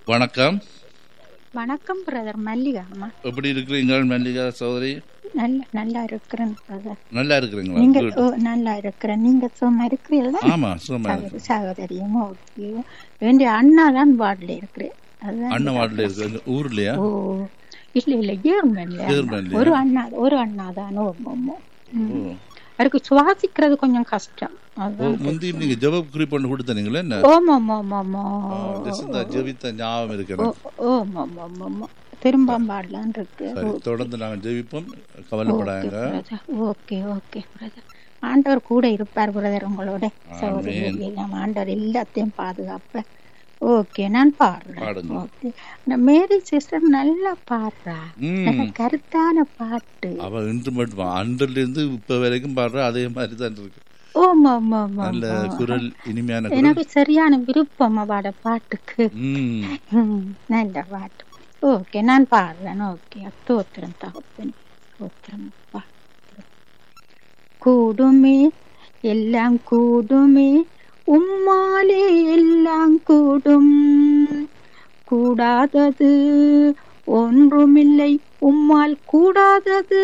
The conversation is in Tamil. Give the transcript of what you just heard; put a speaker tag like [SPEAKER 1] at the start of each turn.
[SPEAKER 1] வணக்கம்
[SPEAKER 2] வணக்கம் பிரதர் மல்லிகா அம்மா
[SPEAKER 1] எப்படி இருக்கிறீங்க மல்லிகா சகோதரி
[SPEAKER 2] நல்ல நல்லா இருக்கிறேன் பிரதர்
[SPEAKER 1] நல்லா இருக்கிறீங்களா
[SPEAKER 2] நீங்க
[SPEAKER 1] Good.
[SPEAKER 2] ஓ, நல்லா இருக்கிறேன் நீங்க சும்மா இருக்கிறீங்களா
[SPEAKER 1] ஆமா சும்மா
[SPEAKER 2] சகோதரி சகோதரியும் ஓகே வேண்டிய அண்ணா தான் வார்டில் இருக்கிறேன் அதுதான்
[SPEAKER 1] அண்ணன் வார்டில் இருக்கு எங்க ஊர்லயா
[SPEAKER 2] ஓ இல்ல இல்ல ஜேர்மன்ல
[SPEAKER 1] ஜெர்மன்லயா?
[SPEAKER 2] ஒரு அண்ணா ஒரு அண்ணா தான் ஓமோ
[SPEAKER 1] ஓ.
[SPEAKER 2] அவருக்கு சுவாசிக்கிறது கொஞ்சம் கஷ்டம்
[SPEAKER 1] ஓ,
[SPEAKER 2] அதுதான்
[SPEAKER 1] முந்தி நீங்க ஜெப குறிப்பு ஒன்று கொடுத்தனீங்களே என்ன
[SPEAKER 2] ஓமோ ஓமோ
[SPEAKER 1] ஆ, just இந்த ஜெபித்த ஞாபகம்
[SPEAKER 2] ஓ
[SPEAKER 1] இருக்கிறேன்
[SPEAKER 2] ஓமோ ஓமோ திரும்ப பாடலான் இருக்கு
[SPEAKER 1] சரி தொடர்ந்து நாங்கள் ஜெபிப்போம் கவலைப்படாங்க
[SPEAKER 2] ஓகே ஓகே பிரதர் ஆண்டவர் கூட இருப்பார் பிரதர் உங்களோட சகோதரி எல்லாம் ஆண்டவர் எல்லாத்தையும் பாதுகாப்பார் ஓகே நான் பாடுறேன்
[SPEAKER 1] பாடுங்க.
[SPEAKER 2] ஓகே நான் மேரி சிஸ்டர் நல்லா பாடுறா
[SPEAKER 1] ம்.
[SPEAKER 2] நல்ல கருத்தான பாட்டு
[SPEAKER 1] அவ இன்று மட்டும் அன்றில இருந்து இப்ப வரைக்கும் பாடுற அதே மாதிரி தான் இருக்கு
[SPEAKER 2] ஓமா ஆமா ஆமா
[SPEAKER 1] நல்ல குரல் இனிமையான குரல்
[SPEAKER 2] எனக்கு சரியான விருப்பம் அவட பாட்டுக்கு
[SPEAKER 1] ம்
[SPEAKER 2] ம், நல்ல பாட்டு ஓகே நான் பாடுறேன் ஓகே தோத்திரம் தகப்பன் தோத்திரம் அப்பா கூடுமே எல்லாம் கூடுமே உம்மாலே எல்லாம் கூடும் கூடாதது ஒன்றுமில்லை உம்மால் கூடாதது